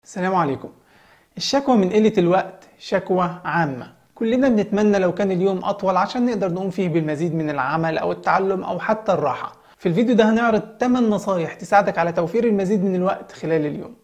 السلام عليكم الشكوى من قلة الوقت شكوى عامة كلنا بنتمنى لو كان اليوم أطول عشان نقدر نقوم فيه بالمزيد من العمل أو التعلم أو حتى الراحة في الفيديو ده هنعرض 8 نصايح تساعدك على توفير المزيد من الوقت خلال اليوم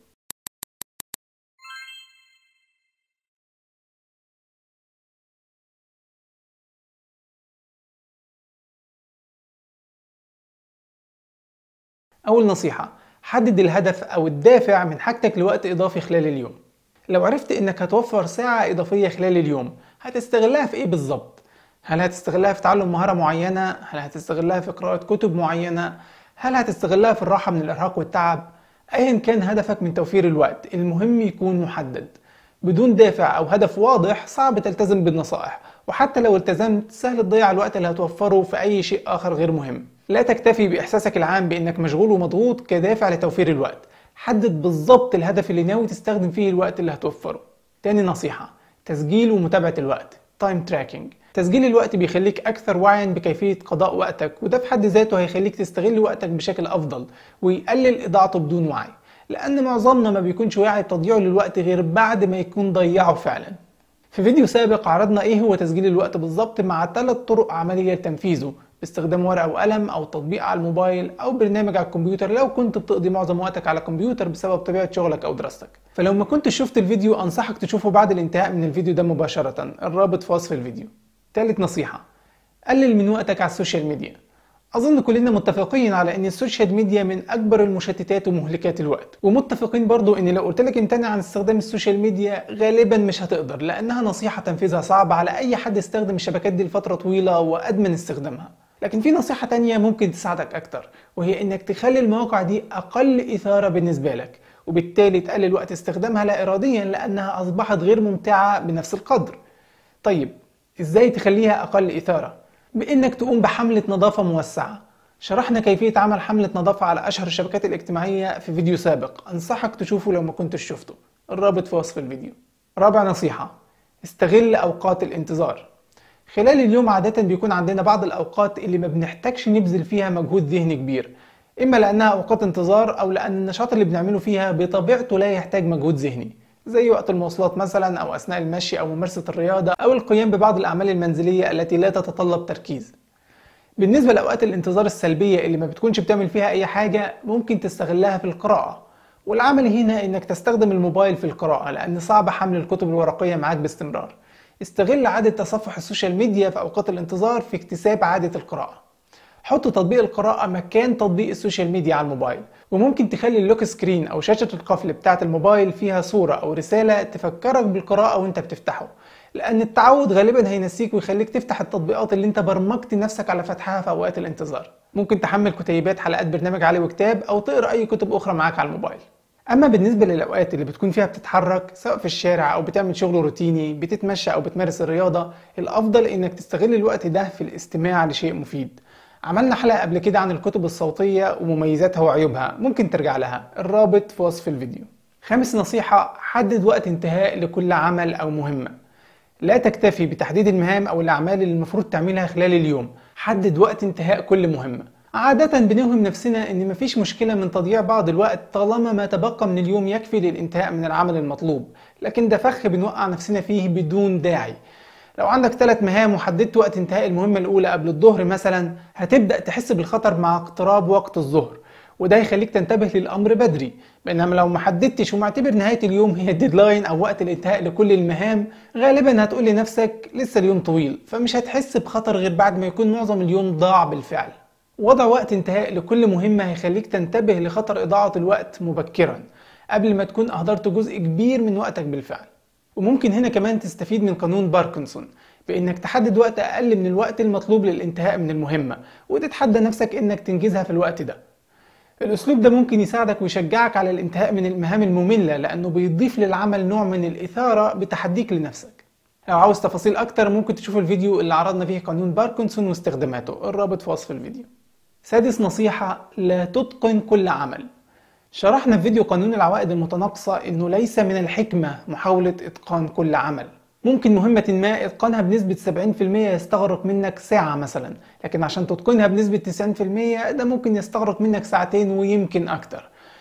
أول نصيحة حدد الهدف أو الدافع من حاجتك لوقت إضافي خلال اليوم لو عرفت إنك هتوفر ساعة إضافية خلال اليوم هتستغلها في إيه بالظبط؟ هل هتستغلها في تعلم مهارة معينة؟ هل هتستغلها في قراءة كتب معينة؟ هل هتستغلها في الراحة من الإرهاق والتعب؟ أيا كان هدفك من توفير الوقت المهم يكون محدد بدون دافع أو هدف واضح صعب تلتزم بالنصائح وحتى لو التزمت سهل تضيع الوقت اللي هتوفره في أي شيء آخر غير مهم لا تكتفي بإحساسك العام بإنك مشغول ومضغوط كدافع لتوفير الوقت حدد بالظبط الهدف اللي ناوي تستخدم فيه الوقت اللي هتوفره تاني نصيحة تسجيل ومتابعة الوقت تايم تراكنج تسجيل الوقت بيخليك أكثر وعيا بكيفية قضاء وقتك وده في حد ذاته هيخليك تستغل وقتك بشكل أفضل ويقلل إضاعته بدون وعي لأن معظمنا ما بيكونش واعي بتضييعه للوقت غير بعد ما يكون ضيعه فعلا في فيديو سابق عرضنا ايه هو تسجيل الوقت بالظبط مع ثلاث طرق عملية لتنفيذه باستخدام ورقة وقلم أو تطبيق على الموبايل أو برنامج على الكمبيوتر لو كنت بتقضي معظم وقتك على الكمبيوتر بسبب طبيعة شغلك أو دراستك فلو ما كنتش شفت الفيديو أنصحك تشوفه بعد الانتهاء من الفيديو ده مباشرة الرابط في وصف الفيديو ثالث نصيحة قلل من وقتك على السوشيال ميديا أظن كلنا متفقين على إن السوشيال ميديا من أكبر المشتتات ومهلكات الوقت، ومتفقين برضو إن لو قلت لك امتنع عن استخدام السوشيال ميديا غالبا مش هتقدر لأنها نصيحة تنفيذها صعب على أي حد استخدم الشبكات دي لفترة طويلة وأدمن استخدامها. لكن في نصيحة تانية ممكن تساعدك أكتر وهي إنك تخلي المواقع دي أقل إثارة بالنسبة لك وبالتالي تقلل وقت استخدامها لا إراديا لأنها أصبحت غير ممتعة بنفس القدر. طيب إزاي تخليها أقل إثارة؟ بإنك تقوم بحملة نظافة موسعة شرحنا كيفية عمل حملة نظافة على أشهر الشبكات الاجتماعية في فيديو سابق أنصحك تشوفه لو ما كنتش شفته الرابط في وصف الفيديو رابع نصيحة استغل أوقات الانتظار خلال اليوم عادة بيكون عندنا بعض الأوقات اللي ما بنحتاجش نبذل فيها مجهود ذهني كبير إما لأنها أوقات انتظار أو لأن النشاط اللي بنعمله فيها بطبيعته لا يحتاج مجهود ذهني زي وقت المواصلات مثلا أو أثناء المشي أو ممارسة الرياضة أو القيام ببعض الأعمال المنزلية التي لا تتطلب تركيز بالنسبة لأوقات الانتظار السلبية اللي ما بتكونش بتعمل فيها أي حاجة ممكن تستغلها في القراءة والعمل هنا إنك تستخدم الموبايل في القراءة لأن صعب حمل الكتب الورقية معاك باستمرار استغل عادة تصفح السوشيال ميديا في أوقات الانتظار في اكتساب عادة القراءة حط تطبيق القراءة مكان تطبيق السوشيال ميديا على الموبايل وممكن تخلي اللوك سكرين أو شاشة القفل بتاعة الموبايل فيها صورة أو رسالة تفكرك بالقراءة وانت بتفتحه لأن التعود غالبا هينسيك ويخليك تفتح التطبيقات اللي انت برمجت نفسك على فتحها في أوقات الانتظار ممكن تحمل كتيبات حلقات برنامج علي وكتاب أو تقرأ أي كتب أخرى معاك على الموبايل أما بالنسبة للأوقات اللي بتكون فيها بتتحرك سواء في الشارع أو بتعمل شغل روتيني بتتمشى أو بتمارس الرياضة الأفضل إنك تستغل الوقت ده في الاستماع لشيء مفيد عملنا حلقة قبل كده عن الكتب الصوتية ومميزاتها وعيوبها ممكن ترجع لها الرابط في وصف الفيديو خامس نصيحة حدد وقت انتهاء لكل عمل أو مهمة لا تكتفي بتحديد المهام أو الأعمال اللي المفروض تعملها خلال اليوم حدد وقت انتهاء كل مهمة عادة بنوهم نفسنا إن مفيش مشكلة من تضييع بعض الوقت طالما ما تبقى من اليوم يكفي للانتهاء من العمل المطلوب لكن ده فخ بنوقع نفسنا فيه بدون داعي لو عندك ثلاث مهام وحددت وقت انتهاء المهمة الأولى قبل الظهر مثلا هتبدأ تحس بالخطر مع اقتراب وقت الظهر وده هيخليك تنتبه للأمر بدري بينما لو ما حددتش ومعتبر نهاية اليوم هي الديدلاين أو وقت الانتهاء لكل المهام غالبا هتقول لنفسك لسه اليوم طويل فمش هتحس بخطر غير بعد ما يكون معظم اليوم ضاع بالفعل وضع وقت انتهاء لكل مهمة هيخليك تنتبه لخطر إضاعة الوقت مبكرا قبل ما تكون أهدرت جزء كبير من وقتك بالفعل وممكن هنا كمان تستفيد من قانون باركنسون بانك تحدد وقت اقل من الوقت المطلوب للانتهاء من المهمه وتتحدى نفسك انك تنجزها في الوقت ده الاسلوب ده ممكن يساعدك ويشجعك على الانتهاء من المهام الممله لانه بيضيف للعمل نوع من الاثاره بتحديك لنفسك لو عاوز تفاصيل اكتر ممكن تشوف الفيديو اللي عرضنا فيه قانون باركنسون واستخداماته الرابط في وصف الفيديو سادس نصيحه لا تتقن كل عمل شرحنا في فيديو قانون العوائد المتناقصة إنه ليس من الحكمة محاولة إتقان كل عمل ممكن مهمة ما إتقانها بنسبة 70% يستغرق منك ساعة مثلا لكن عشان تتقنها بنسبة 90% ده ممكن يستغرق منك ساعتين ويمكن أكتر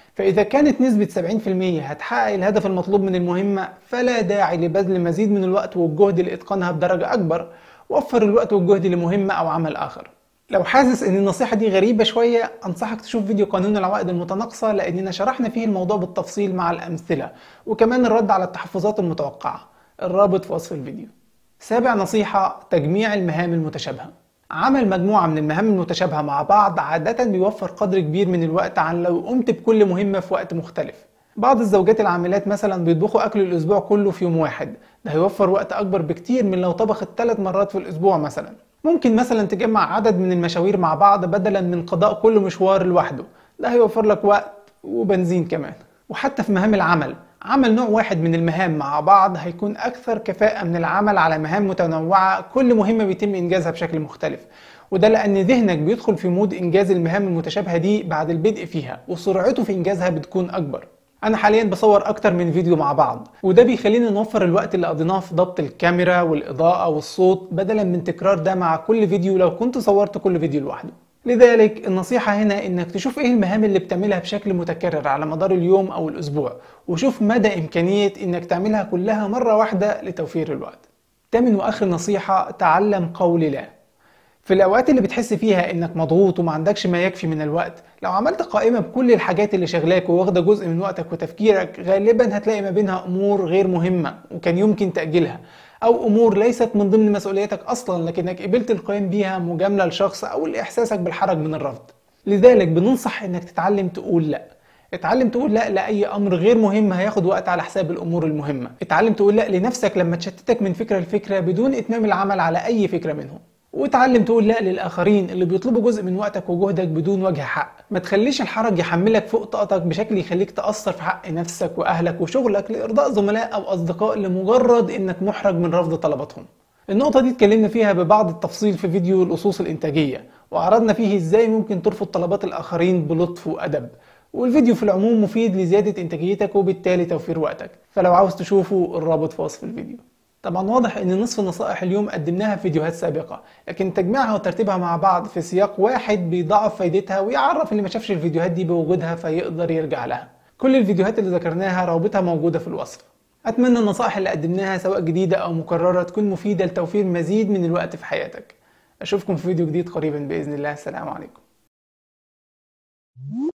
فإذا كانت نسبة 70% هتحقق الهدف المطلوب من المهمة فلا داعي لبذل مزيد من الوقت والجهد لإتقانها بدرجة أكبر وفر الوقت والجهد لمهمة أو عمل آخر لو حاسس ان النصيحة دي غريبة شوية انصحك تشوف فيديو قانون العوائد المتناقصة لاننا شرحنا فيه الموضوع بالتفصيل مع الامثلة وكمان الرد على التحفظات المتوقعة الرابط في وصف الفيديو سابع نصيحة تجميع المهام المتشابهة عمل مجموعة من المهام المتشابهة مع بعض عادة بيوفر قدر كبير من الوقت عن لو قمت بكل مهمة في وقت مختلف بعض الزوجات العاملات مثلا بيطبخوا اكل الاسبوع كله في يوم واحد ده هيوفر وقت اكبر بكتير من لو طبخت ثلاث مرات في الاسبوع مثلا ممكن مثلا تجمع عدد من المشاوير مع بعض بدلا من قضاء كل مشوار لوحده ده هيوفر لك وقت وبنزين كمان وحتى في مهام العمل عمل نوع واحد من المهام مع بعض هيكون أكثر كفاءة من العمل على مهام متنوعة كل مهمة بيتم إنجازها بشكل مختلف وده لأن ذهنك بيدخل في مود إنجاز المهام المتشابهة دي بعد البدء فيها وسرعته في إنجازها بتكون أكبر انا حاليا بصور اكتر من فيديو مع بعض وده بيخلينا نوفر الوقت اللي قضيناه في ضبط الكاميرا والاضاءة والصوت بدلا من تكرار ده مع كل فيديو لو كنت صورت كل فيديو لوحده لذلك النصيحة هنا انك تشوف ايه المهام اللي بتعملها بشكل متكرر على مدار اليوم او الاسبوع وشوف مدى امكانية انك تعملها كلها مرة واحدة لتوفير الوقت تامن واخر نصيحة تعلم قول لا في الأوقات اللي بتحس فيها إنك مضغوط وما عندكش ما يكفي من الوقت لو عملت قائمة بكل الحاجات اللي شغلاك وواخدة جزء من وقتك وتفكيرك غالبا هتلاقي ما بينها أمور غير مهمة وكان يمكن تأجيلها أو أمور ليست من ضمن مسؤولياتك أصلا لكنك قبلت القيام بيها مجاملة لشخص أو لإحساسك بالحرج من الرفض لذلك بننصح إنك تتعلم تقول لأ اتعلم تقول لا لاي امر غير مهم هياخد وقت على حساب الامور المهمه اتعلم تقول لا لنفسك لما تشتتك من فكره لفكره بدون اتمام العمل على اي فكره منهم وتعلم تقول لا للآخرين اللي بيطلبوا جزء من وقتك وجهدك بدون وجه حق ما تخليش الحرج يحملك فوق طاقتك بشكل يخليك تأثر في حق نفسك وأهلك وشغلك لإرضاء زملاء أو أصدقاء لمجرد إنك محرج من رفض طلباتهم النقطة دي اتكلمنا فيها ببعض التفصيل في فيديو الأصوص الإنتاجية وعرضنا فيه إزاي ممكن ترفض طلبات الآخرين بلطف وأدب والفيديو في العموم مفيد لزيادة إنتاجيتك وبالتالي توفير وقتك فلو عاوز تشوفه الرابط في وصف الفيديو طبعا واضح ان نصف النصائح اليوم قدمناها في فيديوهات سابقة لكن تجميعها وترتيبها مع بعض في سياق واحد بيضاعف فايدتها ويعرف اللي ما شافش الفيديوهات دي بوجودها فيقدر يرجع لها كل الفيديوهات اللي ذكرناها روابطها موجودة في الوصف أتمنى النصائح اللي قدمناها سواء جديدة أو مكررة تكون مفيدة لتوفير مزيد من الوقت في حياتك أشوفكم في فيديو جديد قريبا بإذن الله السلام عليكم